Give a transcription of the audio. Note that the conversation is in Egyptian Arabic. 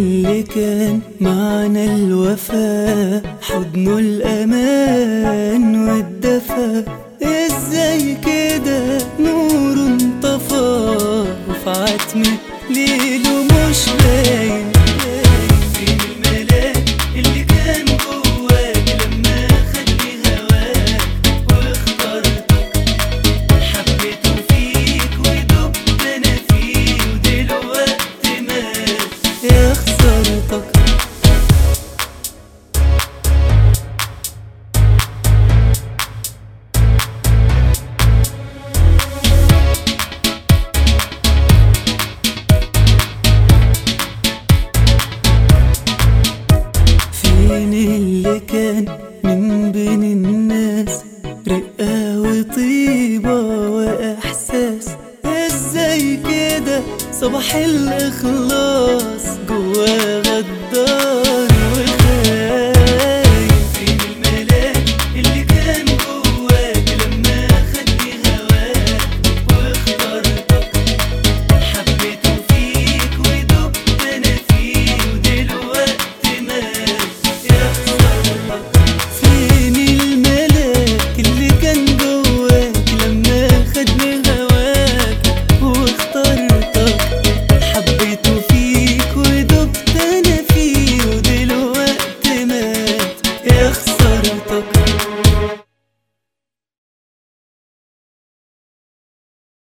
اللي كان معنى الوفاء حضنه الأمان والدفا ازاي كده نور انطفى وفي عتمة ليله مش باين فين الملاك اللي كان جواك لما خدني هواك واخترتك حبيته فيك ودبت انا فيه ودلوقتي مات يا خسارتك فين اللي كان